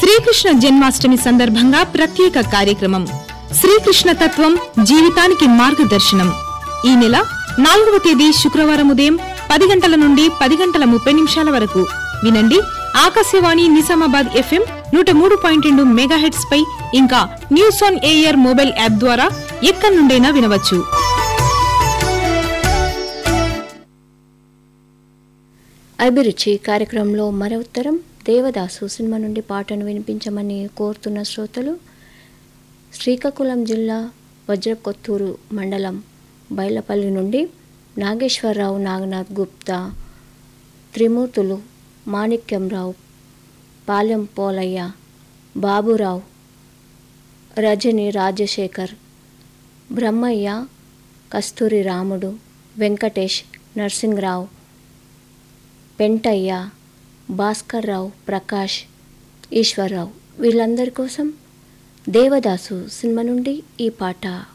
శ్రీకృష్ణ జన్మాష్టమి సందర్భంగా ప్రత్యేక కార్యక్రమం శ్రీకృష్ణ తత్వం జీవితానికి మార్గదర్శనం ఈ నెల నాలుగవ తేదీ శుక్రవారం ఉదయం పది గంటల నుండి పది గంటల ముప్పై నిమిషాల వరకు వినండి ఆకాశవాణి నిజామాబాద్ ఎఫ్ఎం నూట మూడు పాయింట్ రెండు మెగాహెట్స్ పై ఇంకా news on air mobile app ద్వారా ఎక్కడి నుండైనా వినవచ్చు అభిరుచి కార్యక్రమంలో మరో ఉత్తరం దేవదాసు సినిమా నుండి పాటను వినిపించమని కోరుతున్న శ్రోతలు శ్రీకాకుళం జిల్లా వజ్రకొత్తూరు మండలం బైలపల్లి నుండి నాగేశ్వరరావు నాగనాథ్ గుప్తా త్రిమూర్తులు మాణిక్యంరావు పాలెం పోలయ్య బాబురావు రజని రాజశేఖర్ బ్రహ్మయ్య కస్తూరి రాముడు వెంకటేష్ నరసింహరావు పెంటయ్య భాస్కర్రావు ప్రకాష్ ఈశ్వర్రావు వీళ్ళందరి కోసం దేవదాసు సినిమా నుండి ఈ పాట